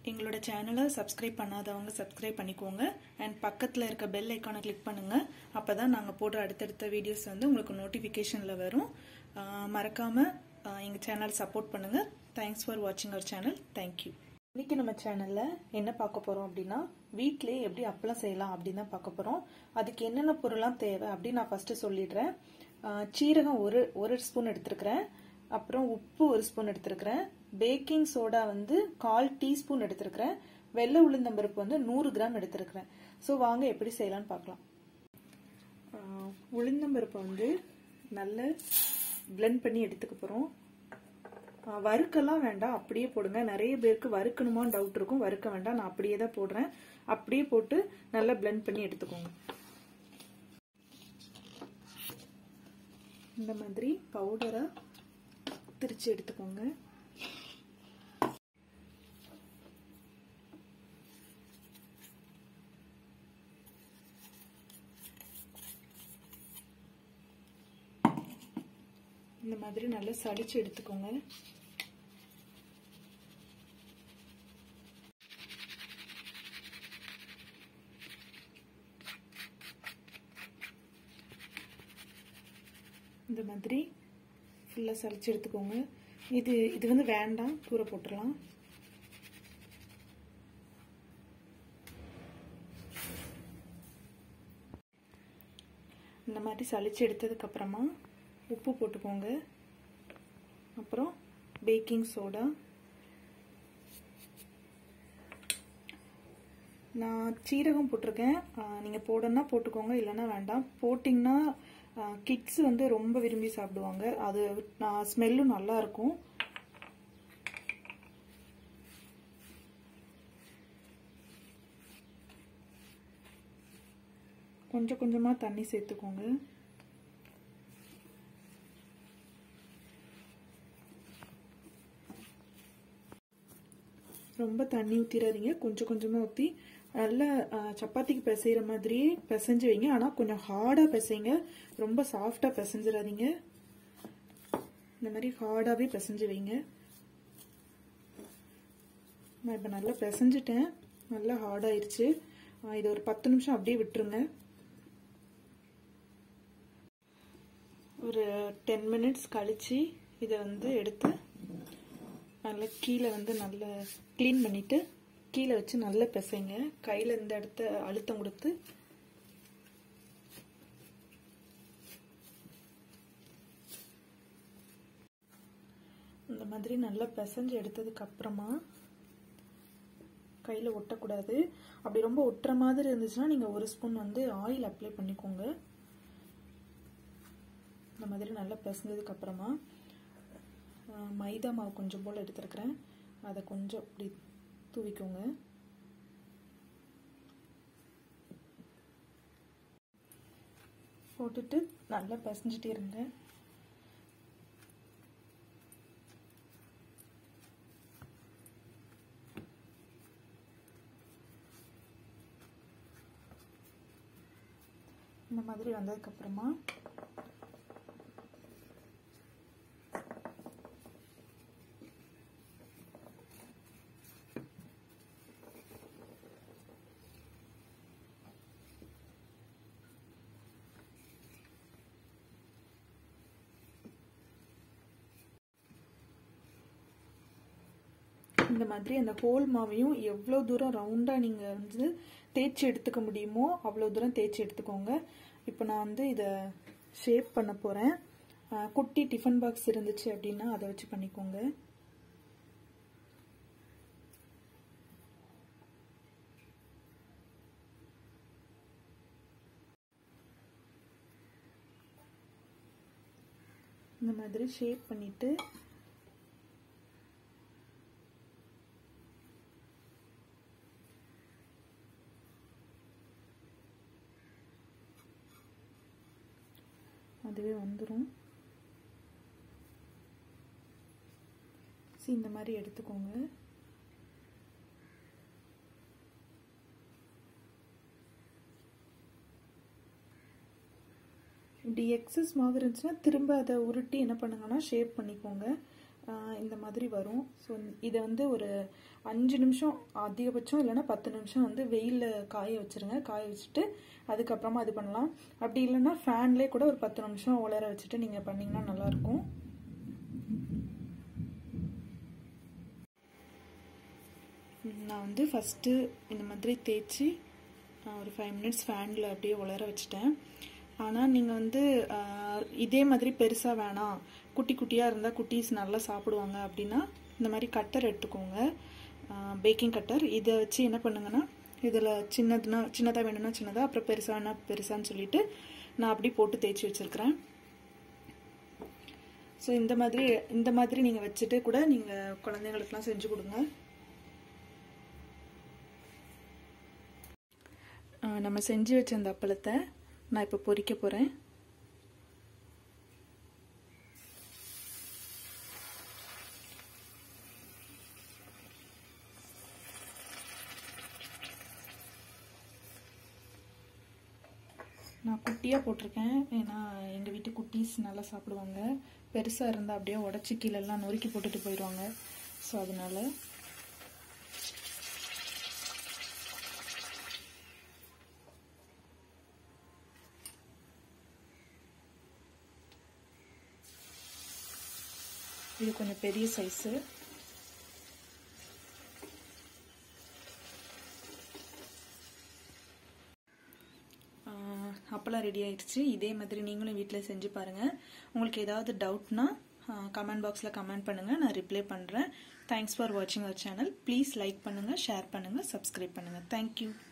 எங்களோட சேனலை சப்ஸ்கிரைப் பண்ணாதவங்க சப்ஸ்கிரைப் பண்ணிக்கோங்க அண்ட் பக்கத்தில் இருக்க பெல் ஐக்கானை கிளிக் பண்ணுங்கள் அப்போ தான் நாங்கள் போடுற அடுத்தடுத்த வீடியோஸ் வந்து உங்களுக்கு நோட்டிஃபிகேஷனில் வரும் மறக்காமல் எங்கள் சேனல் சப்போர்ட் பண்ணுங்கள் தேங்க்ஸ் ஃபார் வாட்சிங் அவர் சேனல் தேங்க்யூ இன்னைக்கு நம்ம சேனலில் என்ன பார்க்க போகிறோம் அப்படின்னா வீட்டிலே எப்படி அப்பளம் செய்யலாம் அப்படின்னு தான் பார்க்க போகிறோம் அதுக்கு என்னென்ன பொருள்லாம் தேவை அப்படின்னு நான் ஃபஸ்ட்டு சொல்லிடுறேன் சீரகம் ஒரு ஒரு ஸ்பூன் எடுத்துருக்கிறேன் அப்புறம் உப்பு ஒரு ஸ்பூன் எடுத்துருக்கிறேன் பேக்கிங் சோடா வந்து கால் டீஸ்பூன் எடுத்துருக்கிறேன் வெள்ளை உளுந்தம்பருப்பு வந்து நூறு கிராம் எடுத்துருக்கிறேன் ஸோ வாங்க எப்படி செய்யலாம்னு பார்க்கலாம் உளுந்தம்பருப்பை வந்து நல்ல பிளெண்ட் பண்ணி எடுத்துக்க போகிறோம் வறுக்கெல்லாம் வேண்டாம் அப்படியே போடுங்க நிறைய பேருக்கு வறுக்கணுமான்னு டவுட் இருக்கும் வறுக்க வேண்டாம் நான் அப்படியே தான் போடுறேன் அப்படியே போட்டு நல்லா பிளெண்ட் பண்ணி எடுத்துக்கோங்க இந்த மாதிரி பவுடரை திரிச்சு எடுத்துக்கோங்க இந்த மாதிரி நல்லா சடிச்சு எடுத்துக்கோங்க இந்த மாதிரி ஃபுல்லாக சளிச்சு எடுத்துக்கோங்க இது இது வந்து வேண்டாம் தூர போட்டுடலாம் இந்த மாதிரி சளிச்சு எடுத்ததுக்கப்புறமா உப்பு போட்டுக்கோங்க அப்புறம் பேக்கிங் சோடா நான் சீரகம் போட்டிருக்கேன் நீங்கள் போடணும்னா போட்டுக்கோங்க இல்லைன்னா வேண்டாம் போட்டிங்கன்னா கிட்ஸ் வந்து ரொம்ப விரும்பி சாப்பிடுவாங்க அது நான் ஸ்மெல்லும் நல்லா இருக்கும் கொஞ்சம் கொஞ்சமாக தண்ணி சேர்த்துக்கோங்க ரொம்ப தண்ணி ஊற்றிடாதீங்க கொஞ்சம் கொஞ்சமாக ஊற்றி நல்லா சப்பாத்திக்கு பிசைகிற மாதிரியே பிசைஞ்சு வைங்க ஆனால் கொஞ்சம் ஹார்டாக பிசைங்க ரொம்ப சாஃப்டாக பிசைஞ்சிடாதீங்க இந்த மாதிரி ஹார்டாகவே பிசைஞ்சு வைங்க நான் இப்போ நல்லா பிசைஞ்சிட்டேன் நல்லா ஹார்டாயிருச்சு இது ஒரு பத்து நிமிஷம் அப்படியே விட்டுருங்க ஒரு டென் மினிட்ஸ் கழித்து இதை வந்து எடுத்து நல்லா கீழே வந்து நல்லா க்ளீன் பண்ணிவிட்டு கீழே வச்சு நல்லா பிசைங்க கையில் இந்த இடத்த அழுத்தம் கொடுத்து இந்த மாதிரி நல்லா பிசைஞ்சு எடுத்ததுக்கு அப்புறமா கையில் ஒட்டக்கூடாது அப்படி ரொம்ப ஒட்டுற மாதிரி இருந்துச்சுன்னா நீங்கள் ஒரு ஸ்பூன் வந்து ஆயில் அப்ளை பண்ணிக்கோங்க இந்த மாதிரி நல்லா பிசைஞ்சதுக்கு அப்புறமா மைதா மாவு கொஞ்சம் போல் எடுத்துருக்கிறேன் அதை கொஞ்சம் அப்படி தூவிக்கோங்க போட்டுட்டு நல்லா பிசைஞ்சிட்டே இருங்க இந்த மாதிரி வந்ததுக்கப்புறமா இந்த மாதிரி அந்த ஹோல் மாவையும் எவ்வளோ தூரம் ரவுண்டாக நீங்கள் வந்து தேய்ச்சி எடுத்துக்க முடியுமோ அவ்வளோ தூரம் தேய்ச்சி எடுத்துக்கோங்க இப்போ நான் வந்து இதை ஷேப் பண்ண போகிறேன் குட்டி டிஃபன் பாக்ஸ் இருந்துச்சு அப்படின்னா அதை வச்சு பண்ணிக்கோங்க இந்த மாதிரி ஷேப் பண்ணிவிட்டு அதுவே வந்துடும் இந்த மாதிரி எடுத்துக்கோங்க இப்படி எக்ஸஸ் மாவு இருந்துச்சுன்னா திரும்ப அதை உருட்டி என்ன பண்ணுங்கன்னா ஷேப் பண்ணிக்கோங்க இந்த மாதிரி வரும் ஸோ இதை வந்து ஒரு அஞ்சு நிமிஷம் அதிகபட்சம் இல்லைன்னா பத்து நிமிஷம் வந்து வெயிலில் காய வச்சுருங்க காய வச்சுட்டு அதுக்கப்புறமா இது பண்ணலாம் அப்படி இல்லைன்னா ஃபேன்லேயே கூட ஒரு பத்து நிமிஷம் உலர வச்சுட்டு நீங்கள் பண்ணிங்கன்னா நல்லாயிருக்கும் நான் வந்து ஃபஸ்ட்டு இந்த மாதிரி தேய்ச்சி ஒரு ஃபைவ் மினிட்ஸ் ஃபேனில் அப்படியே உலர வச்சுட்டேன் ஆனால் நீங்கள் வந்து இதே மாதிரி பெருசாக வேணாம் குட்டி குட்டியாக இருந்தால் குட்டீஸ் நல்லா சாப்பிடுவாங்க அப்படின்னா இந்த மாதிரி கட்டர் எடுத்துக்கோங்க பேக்கிங் கட்டர் இதை வச்சு என்ன பண்ணுங்கன்னா இதில் சின்னதுனா சின்னதாக வேணும்னா சின்னதாக அப்புறம் பெருசாக வேணா பெருசான்னு சொல்லிட்டு நான் அப்படி போட்டு தேய்ச்சி வச்சுருக்கிறேன் ஸோ இந்த மாதிரி இந்த மாதிரி நீங்கள் வச்சுட்டு கூட நீங்கள் குழந்தைங்களுக்குலாம் செஞ்சு கொடுங்க நம்ம செஞ்சு வச்ச அந்த அப்பளத்தை நான் இப்போ பொரிக்க போகிறேன் நான் குட்டியாக போட்டிருக்கேன் ஏன்னா எங்கள் வீட்டு குட்டீஸ் நல்லா சாப்பிடுவாங்க பெருசாக இருந்தால் அப்படியே உடச்சி கீழெல்லாம் நொறுக்கி போட்டுட்டு போயிடுவாங்க ஸோ அதனால் இது கொஞ்சம் பெரிய சைஸு அப்பளம் ரெடி ஆயிடுச்சு இதே மாதிரி நீங்களும் வீட்டில் செஞ்சு பாருங்கள் உங்களுக்கு ஏதாவது டவுட்னா கமெண்ட் பாக்ஸில் கமெண்ட் பண்ணுங்கள் நான் ரிப்ளை பண்ணுறேன் தேங்க்ஸ் ஃபார் வாட்சிங் அவர் சேனல் ப்ளீஸ் லைக் பண்ணுங்கள் ஷேர் பண்ணுங்கள் சப்ஸ்கிரைப் பண்ணுங்கள் தேங்க்யூ